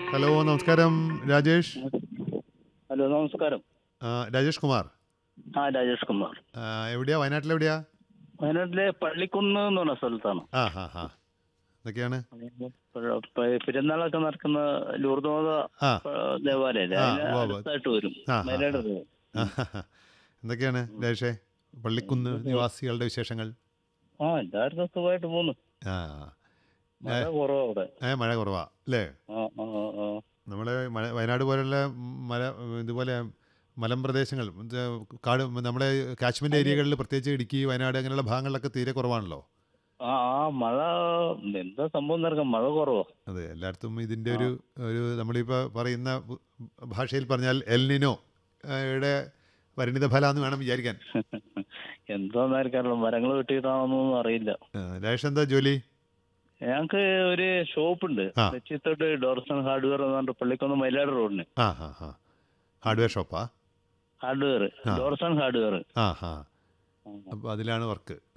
Hello നമസ്കാരം Rajesh hello നമസ്കാരം ആ, രാജേഷ് കുമാർ ആ രാജേഷ് കുമാർ ആ, എവിടെയാ വയനാട്ടിലെവിടെയാ വയനാട്ടിലെ പള്ളിക്കുന്ന് എന്ന് പറഞ്ഞ സ്ഥലത്താണ് ആ ഹാ ഹാ എന്തൊക്കെയാണ് പ- പ- പെരുന്നാളൊക്കെ നടക്കുന്ന ലൂർദോത ആ ദേവാലയം ആ, അതിന് ഉവ്വ് ഉവ്വ്. അടുത്തായിട്ട് വരും ആ, ആ, മലയാള ആ, ഹാ, ഹാ. എന്തൊക്കെയാണ് രാജേഷേ പള്ളിക്കുന്ന് നിവാസികളുടെ വിശേഷങ്ങൾ ആ എല്ലാവർക്കും സുഖമായിട്ട് പോകുന്നു ആ മഴ കുറവാ അവിടെ ഏ മഴ കുറവാ അല്ലേ ആ ആ ആ, ആ നമ്മളെ മല വയനാട് പോലുള്ള മല ഇതുപോലെ മലമ്പ്രദേശങ്ങൾ ഇത് കാട് നമ്മുടെ കാശ്മീർ ഏരിയകളിൽ പ്രത്യേകിച്ച് ഇടുക്കി വയനാട് അങ്ങനെയുള്ള ഭാഗങ്ങളിലൊക്കെ തീരെ കുറവാണല്ലോ ആ ആ മഴ എന്താ സംഭവം നടക്കാം മഴ കുറവാ അതെ എല്ലായിടത്തും ഇതിൻ്റെ ഒരു ഒരു നമ്മളിപ്പോൾ പറയുന്ന ഭാഷയിൽ പറഞ്ഞാൽ എൽനിനോ യുടെ പരിണിത ഫലം എന്ന് വേണം വിചാരിക്കാൻ എന്താന്നായിരിക്കാറില്ല മരങ്ങൾ വെട്ടിയിട്ടാണെന്നൊന്നും അറിയില്ല ആ, രാജേഷ് എന്താ ജോലി ഞങ്ങക്ക് ഒരു ഷോപ്പുണ്ട് ആ. തെച്ചിത്തോട്ട് ഡോർസൺ ഹാർഡ്വെയർ എന്ന് പറഞ്ഞിട്ട് പള്ളിക്കുന്ന് മയിലാട് റോഡിന് ആ ഹാ ഹാ ഹാർഡ്വെയർ ഷോപ്പാ ഹാർഡ്വെയർ ആ. ഡോർസൺ ഹാർഡ്വെയർ ആ ഹാ അപ്പോൾ അതിലാണ് വർക്ക്